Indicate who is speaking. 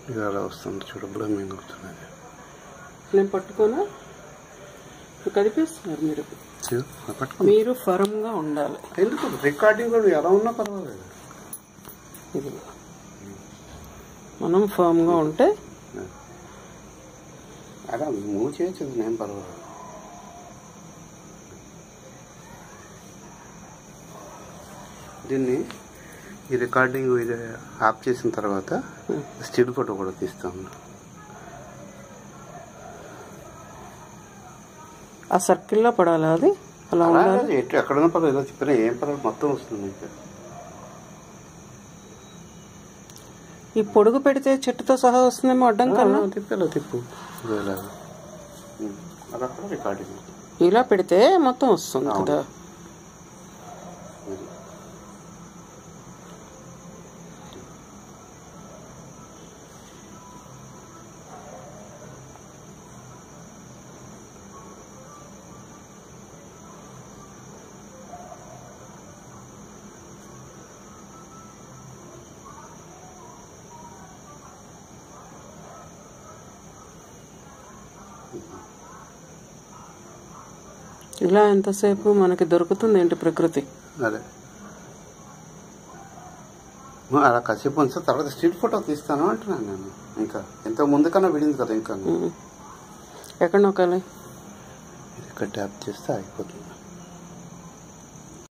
Speaker 1: ఇది అలా వస్తుంది చూడ బ్లమింగ్ అవుతున్నది
Speaker 2: నేను పట్టుకోనా కదిపిస్తున్నారు మీరు
Speaker 1: ఇది అది పట్టుకో
Speaker 2: మీరు ఫర్మ్గా ఉండాలి
Speaker 1: ఎందుకు రికార్డింగ్ కూడా ఎలా ఉన్నా పర్వాలేదు
Speaker 2: ఇది మనం ఫర్మ్గా ఉంటే
Speaker 1: అలా మూవ్ చేయొచ్చు నేను పర్వాలేదు దీన్ని ఈ రికార్డింగ్ ఇది ఆఫ్ చేసిన తర్వాత స్టిల్ ఫోటో కూడా తీస్తాను
Speaker 2: ఆ సర్కిల్లో పడాలి అది అలా ఉండాలి
Speaker 1: అలాగే ఎటు ఎక్కడన్నా పర్వాలేదు ఇలా చెప్పినా ఏం పర్వాలేదు మొత్తం వస్తుంది మీకు
Speaker 2: ఈ పొడుగు పెడితే చెట్టుతో సహా వస్తుందేమో అడ్డం కన్నా
Speaker 1: తిప్పు ఇలా తిప్పు ఇదిగో ఇలాగా. ఉమ్. అది అక్కడ రికార్డింగ్
Speaker 2: ఇలా పెడితే మొత్తం వస్తుంది కదా
Speaker 1: ఇది.
Speaker 2: ఇలా ఎంతసేపు మనకి దొరుకుతుంది ఏంటి ప్రకృతి
Speaker 1: అదే నువ్వు అలా కాసేపు ఉంచు తర్వాత స్టిల్ ఫోటో తీస్తాను అంటున్నాను నేను ఇంకా ఎంతో ముందు కన్నా విడింది కదా ఇంకా
Speaker 2: ఉమ్. ఎక్కడ నొక్కాలి
Speaker 1: ఇక్కడ ట్యాప్ చేస్తే అయిపోతుంది